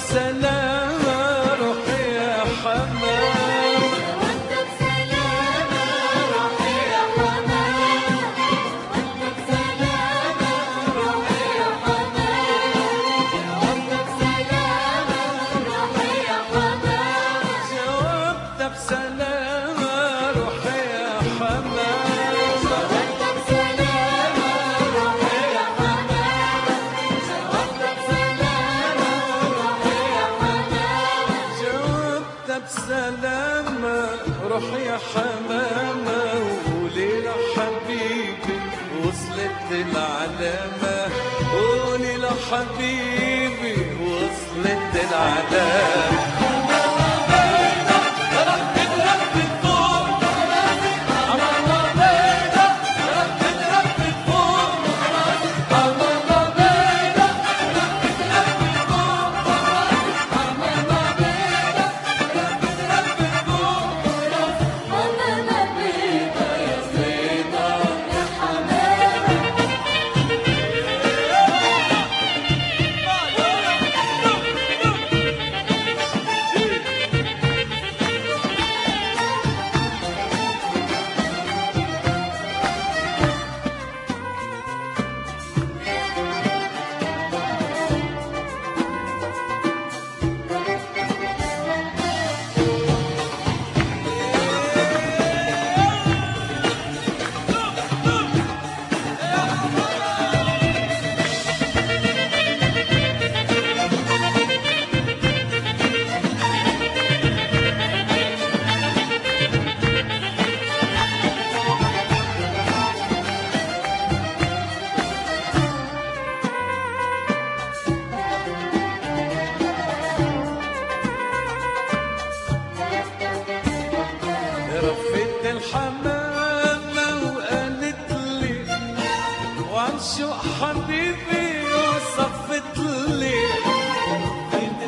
بسلامة روحي يا حمام وانت بسلامة روحي يا حمام وانت بسلامة روحي يا حمام وانت بسلامة روحي يا حمام جاوبت بسلامة روحي يا حمام وانت بسلامة روحي يا حمام وانت بسلامة روحي يا حمام جاوبت بسلامة روحي يا حمامة وليلة حبيبي وصلت العلامة قولي لحبيبي وصلت العلامة حمامة بيضة يا زينة يا حمامة رفت الحمامة وقالت لي وعن شوق حبيبي وصفت لي رفت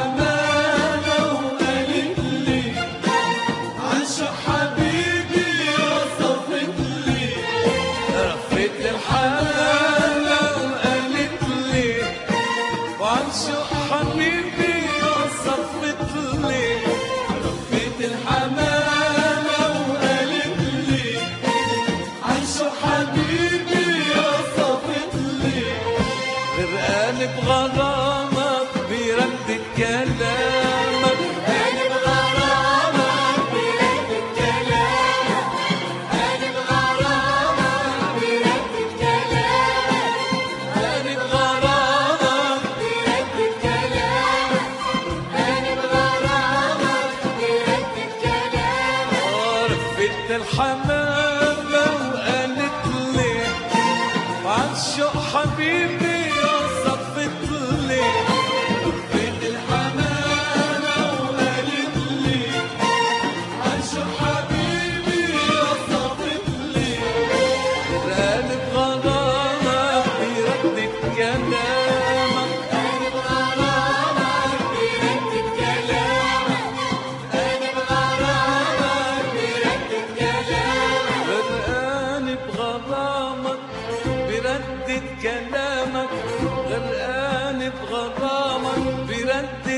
الحمامة وقالت لي عن شوق حبيبي وصفت لي رفت الحمامة وقالت لي وعن شوق حبيبي وصفت لي رفت الحمامة وقالت لي عن شو حبيبي وصفت لي غرقان بغرامك بردة كلامك أنا بغرامك بردة كلامك أنا بغرامك بردة كلامك أنا بغرامك بردة كلامك أنا بغرامك بردة كلامك رفت الحمامة وقالت لي عن شوق حبيبي وصفت لي رفت الحمامة وقالت لي عن شوق حبيبي وصفت لي غرقان بغرامك بردة كلامك أنا بغرامك بردة كلامك أنا بغرامك بردة كلامك غرقان بغرامك بردة كلامك غرقان بغرامك بردة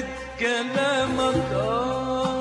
كلامك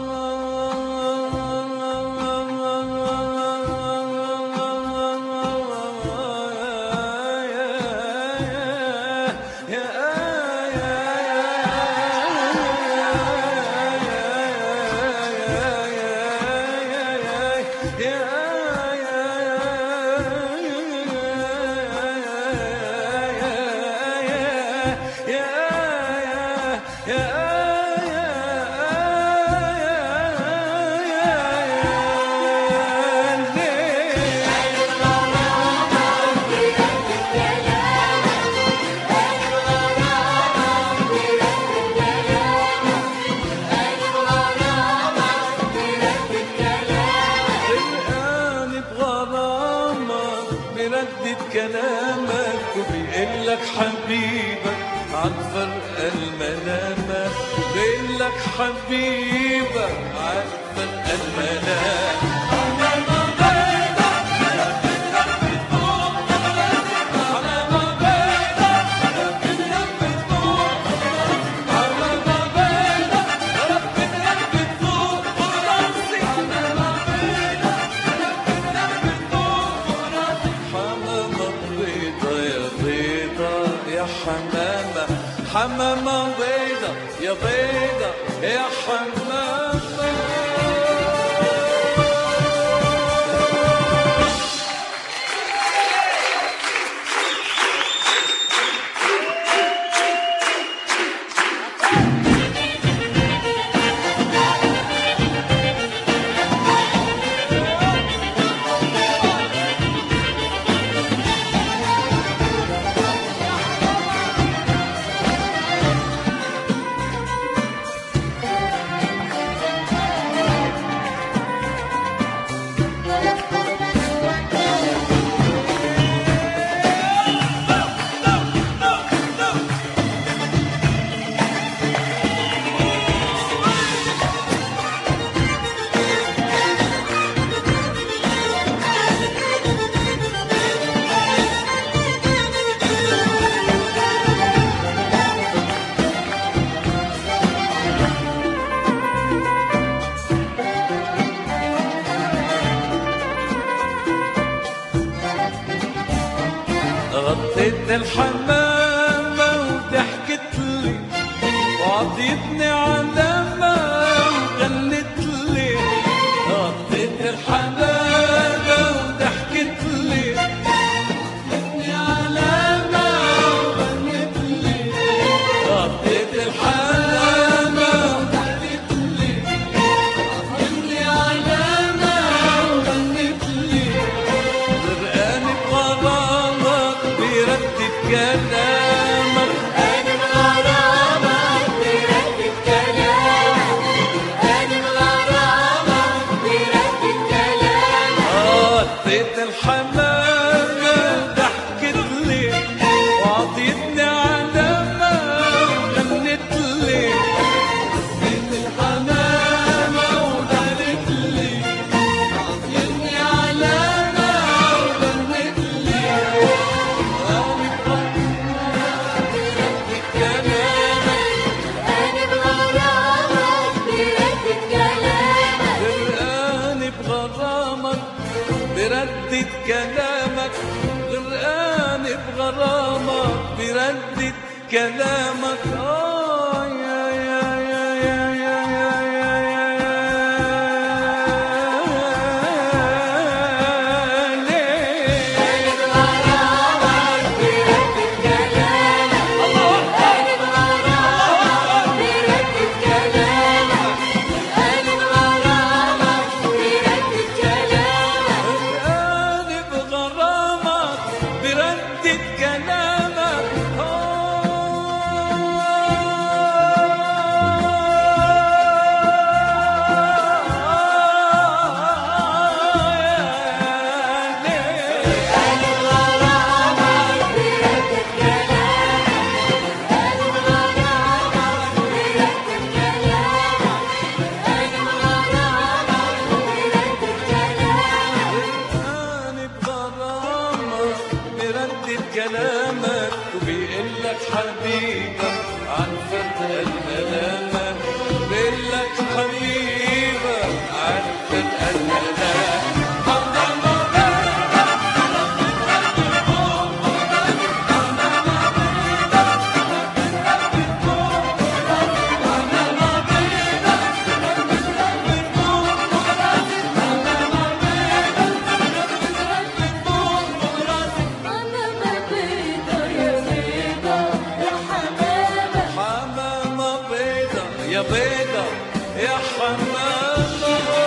غرقان بغرامك بردد كلامك وبيقول لك حبيبك عن فرق الملامة بيقول لك حبيبك عن فرق الملامة حمامة حمامة حمامة بيضة يا بيضة يا حمامة غطيت الحمامة وضحكت لي وعطيتني علامة وغنت لي غطيت الحمامة وضحكت لي عطيتني علامة وغنت لي غطيت الحمامة وضحكت لي عطيتني علامة وغنت لي غرقان بغرامك بيردد كلامك أنا بغرامك بردد كلامك أنا بغرامك بردد كلامك غطيت الحمامة ضحكت لي وعطيتني علامة وغنت لي غطيت الحمامة وقالت لي عطيتني علامة وغنت لي أنا بردد كلامك أنا بغرامك بردد كلامك غرقان بغرامك بردد كلامك غرقان بغرامك بردد كلامك آه يا يا يا يا يا يا يا يا يا ليه بغرامك بردد كلامك أنا بغرامك بردد كلامك أنا بغرامك بردد كلامك غرقان بغرامك بردد كلامك أنا بغرامك بردد كلامك أنا بغرامك بردد كلامك أنا بغرامك بردد كلامك أنا بغرامك بردد كلامك وبيقول لك حبيبك عن فرق الملامة بيقول لك حبيبك عن فرق الملامة أنا بيضة يا بيضة يا حمامة حمامة بيضة يا بيضة يا حمامة